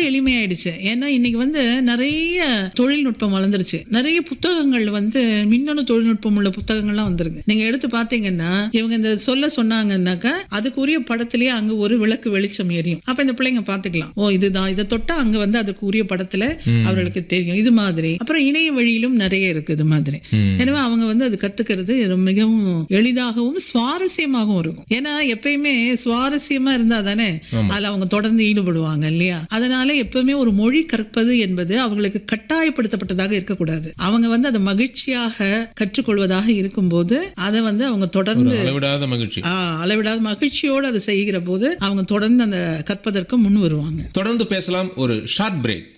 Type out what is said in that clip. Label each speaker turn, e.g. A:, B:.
A: எளிமையாயிடுச்சு ஏன்னா இன்னைக்கு வந்து நிறைய தொழில்நுட்பம் வளர்ந்துருச்சு நிறைய புத்தகங்கள் வந்து மின்னணு தொழில்நுட்பம் உள்ள புத்தகங்கள்லாம் வந்திருக்கு நீங்க எடுத்து பார்த்தீங்கன்னா இவங்க இந்த சொல்ல சொன்னாங்கன்னாக்கா அதுக்குரிய படத்திலேயே அங்க ஒரு விளக்கு வெளிச்சம் எரியும் அப்ப இந்த பிள்ளைங்க பாத்துக்கலாம் ஓ இதுதான் இதை தொட்டா அங்க வந்து அதுக்கு உரிய படத்துல அவர்களுக்கு தெரியும் இது மாதிரி அப்புறம் இணைய வழியிலும் நிறைய இருக்கு இது மாதிரி எனவே அவங்க வந்து அது கத்துக்கிறது ரொம்ப மிகவும் எளிதாகவும் சுவாரஸ்யமாகவும் இருக்கும் ஏன்னா எப்பயுமே சுவாரஸ்யமா இருந்தா தானே அதுல அவங்க தொடர்ந்து ஈடுபடுவாங்க இல்லையா அதனால எப்பவுமே ஒரு மொழி கற்பது என்பது அவங்களுக்கு கட்டாயப்படுத்தப்பட்டதாக இருக்கக்கூடாது அவங்க வந்து அதை மகிழ்ச்சியாக கற்றுக்கொள்வதாக இருக்கும்போது அதை வந்து அவங்க தொடர்ந்து
B: அளவிடாத மகிழ்ச்சி
A: ஆ, அளவிடாத மகிழ்ச்சியோடு அதை செய்கிற போது அவங்க தொடர்ந்து அந்த கற்பதற்கு முன் வருவாங்க
B: தொடர்ந்து பேசலாம் ஒரு ஷார்ட் பிரேக்